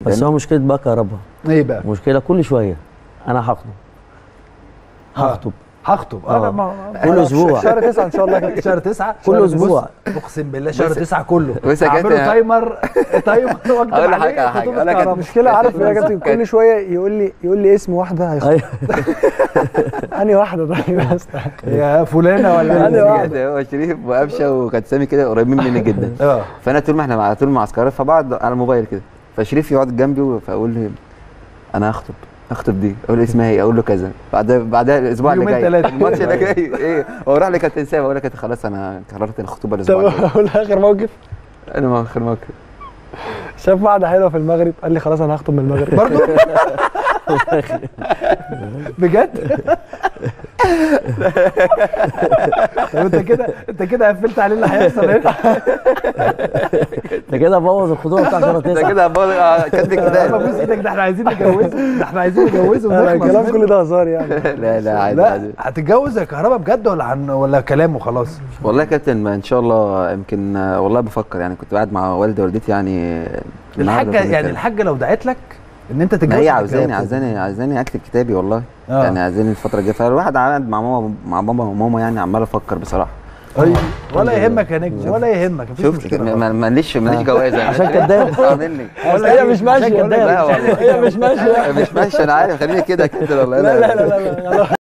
بس هو مشكله بقى كهرباء ايه بقى مشكله كل شويه انا هخطب هخطب هخطب آه. انا ما كل اسبوع شهر تسعة ان شاء الله كده شهر تسعة كل شهر- أسبوع. بص، اقسم بالله شهر بس- تسعة كله بس يا اعمله كابتن- تايمر تايمر واكتب أقول لك عليه حاجة- حاجة. خطوبة أقول لك كهرباء. المشكله عارف ايه يا كابتن كل شويه يقول لي يقول لي اسم واحده هيخطب ايوه انهي واحده طيب بس يا فلانة ولا أنا واحد. بجد هو شريف وقفشه وكانت سامي كده قريبين مني جدا اه فانا طول ما احنا على طول معسكرات فبقعد على الموبايل كده فشريف يقعد جنبي فاقول له انا هخطب هخطب دي اقول له اسمها ايه اقول له كذا بعدها بعدها الاسبوع اللي يومين جاي تلاتة. الماتش اللي جاي ايه هو راح لي كابتن سامي اقول لك خلاص انا قررت الخطوبه الاسبوع طب الجاي اقول اخر موقف انا ما اخر موقف شاف واحده حلوه في المغرب قال لي خلاص انا هخطب من المغرب برضو بجد طب انت كده انت كده قفلت عليه اللي هيحصل هنا انت كده بوظ الخطوبه بتاع شهر ده تسعه كده بقول- آه، كاتب ما الكتاب بص ايدك ده احنا عايزين نجوزه ده احنا عايزين نجوزه انا ونخلص الكلام منه. كله ده هزار يعني لا لا عادي لا عادي هتتجوز يا كهربا بجد ولا عن ولا كلام وخلاص والله يا كابتن ما ان شاء الله يمكن آه، والله بفكر يعني كنت قاعد مع والدي ووالدتي يعني آه، النهاردة الحاجه كنا يعني كده. الحاجه لو دعت لك ان انت تتجوز ما هي هتتجوز. عاوزاني عاوزاني عاوزاني اكتب كتابي والله آه. يعني عايزاني الفتره الجايه فالواحد قاعد مع ماما مع بابا وماما يعني عمال افكر بصراحه ايوه ولا يهمك يا نجم ولا يهمك مفيش شفت مشكله ما- ما- ماليش ماليش جوازه عشان كداب. اه مني ولا هي مش ماشيه عشان كده لا والله. هي مش ماشيه مش ماشي انا عارف خليني كده كده والله لا لا لا لا, لا.